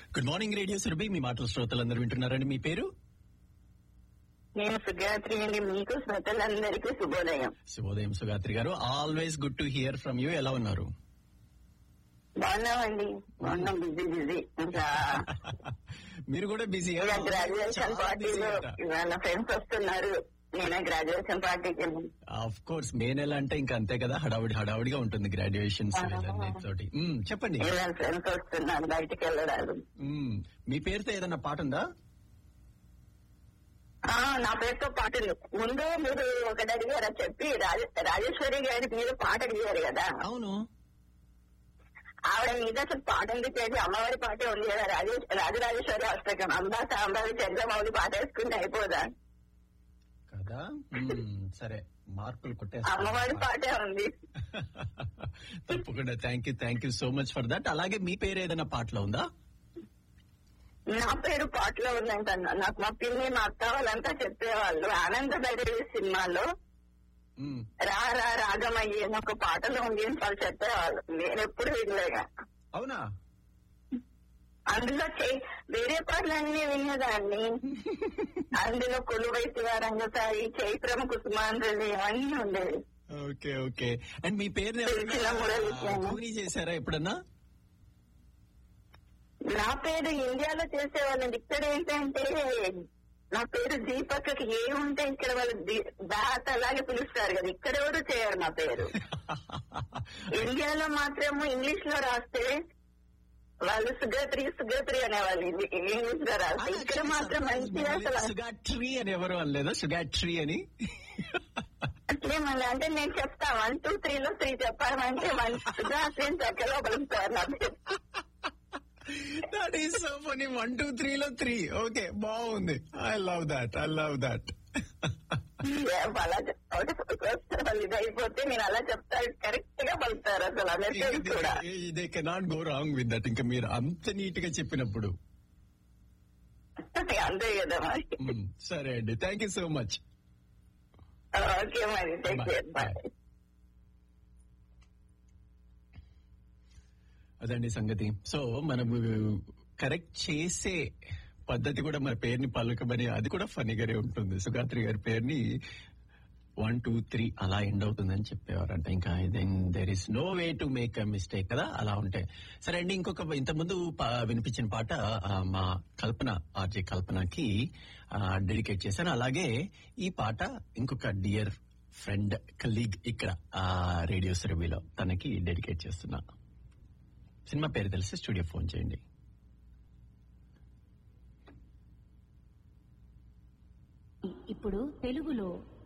Good morning radio Surabhi మీ మాటల శ్రోతలందరూ వింటున్నారండి మీ పేరు నేను సుగాత్రి అండి మీకు శ్రోతలందరికీ శుభోదయం శుభోదయం Sugatri garu always good to hear from you ఎలా ఉన్నారు బాగున్నామండి బాగున్నాం బిజీ బిజీ ఇంకా మీరు కూడా బిజీ ఇలా గ్రాడ్యుయేషన్ పార్టీలో ఇవాళ ఫ్రెండ్స్ వస్తున్నారు నేనే గ్రాడ్యుయేషన్ పార్టీకి వెళ్ళాను ఆఫ్ కోర్స్ మే నెల అంటే ఇంకా అంతే కదా హడావుడి హడావుడిగా ఉంటుంది గ్రాడ్యుయేషన్స్ తోటి మ్మ్, చెప్పండి ఇవాళ ఫ్రెండ్స్ వస్తున్నారు బయటికి వెళ్ళడాలు మ్మ్, మీ పేరుతో ఏదైనా పాట ఉందా ఆ, నా పేరుతో పాటలు ముందు మీరు ఒకటి అడిగారా చెప్పి రాజ- రాజేశ్వరి గారి మీద పాట అడిగారు కదా అవును ఆవిడ మీద అసలు పాట ఎందుకు చేసి అమ్మవారి పాటే ఉంది కదా రాజేష్ రాజరాజేశ్వరి అష్టకం అంబా సాంబావి చంద్రమౌళి పాట వేసుకుంటే అయిపోదా కదా మ్మ్, సరే మార్కులు అమ్మవారి కొట్టేస్తా పాటే ఉంది తప్పకుండా thank you thank you so much for that అలాగే మీ పేరు ఏదైనా పాటలో ఉందా నా పేరు పాటలో ఉందంట నాకు మా పిన్ని మా అక్క వాళ్ళంతా చెప్పేవాళ్ళు ఆనంద భైరవి సినిమాలో మ్మ్, రా రా రాగమయ్యి అని ఒక పాటలో ఉంది అని వాళ్ళు చెప్పేవాళ్ళు నేను ఎప్పుడు వినలేగా అవునా అందులో చే- వేరే పాటలన్నీ వినేదాన్ని అందులో కొలువైతి రంగసాయి చైత్రం కుసుమాంధ్రలి అవన్నీ ఉండేవి ఓకే ఓకే అండ్ మీ పేరుని చిన్న మురళి విద్యానం. కూనీ చేశారా ఎప్పుడన్నా నా పేరు ఇండియాలో చేసేవాళ్ళండి ఇక్కడ ఏంటంటే నా పేరు దీపక్కి ఏముంటే ఇక్కడ వాళ్ళు ది- దాత అలాగే పిలుస్తారు కదా ఇక్కడ ఎవరు చేయరు నా పేరు ఇండియాలో మాత్రము ఇంగ్లీష్ లో రాస్తే వాళ్ళు సుగత్రి సుగత్రి అనేవాళ్ళు ఇది- ఇంగ్లీష్ లో రాస్తే ఇక్కడ మాత్రం మంచిగా అసలు సుగా ట్రీ అని ఎవరు అనలేదా సుగా ట్రీ అని అట్లేమన్నా అంటే నేను చెప్తా వన్ టూ త్రీ లో త్రీ చెప్పాలంటే వన్ సుగాత్రి అని చక్కగా పలుకుతారు నా పేరు that is so funny one two three లో త్రీ ఓకే బాగుంది I love that I love that అలా చెప్తా వాళ్ళు ఇది అయిపోతే నేను అలా చెప్తా కరెక్ట్ గా పలుకుతారు అసలు ఆ మెసేజ్ కూడా they cannot go wrong with that ఇంకా మీరు అంత నీట్ గా చెప్పినప్పుడు అంతే కదా మరి మ్మ్, సరే అండి thank you so much okay మరి టేక్ కేర్ బాయ్ అదండి సంగతి సో మనము కరెక్ట్ చేసే పద్ధతి కూడా మన పేరుని పలకమని అది కూడా ఫనీగానే ఉంటుంది సుగాత్రి గారి పేరుని వన్ టూ త్రీ అలా ఎండ్ అవుతుందని చెప్పేవారంట ఇంకా there is no way to make a mistake కదా అలా ఉంటే సరే అండి ఇంకొక ఇంతకుముందు పా- వినిపించిన పాట ఆ, మా కల్పన ఆర్జే కల్పనకి డెడికేట్ చేశాను అలాగే ఈ పాట ఇంకొక డియర్ ఫ్రెండ్ కలీగ్ ఇక్కడ రేడియో సెరబీలో తనకి డెడికేట్ చేస్తున్నా సినిమా పేరు తెలిసి స్టూడియో ఫోన్ చేయండి ఇప్పుడు తెలుగులో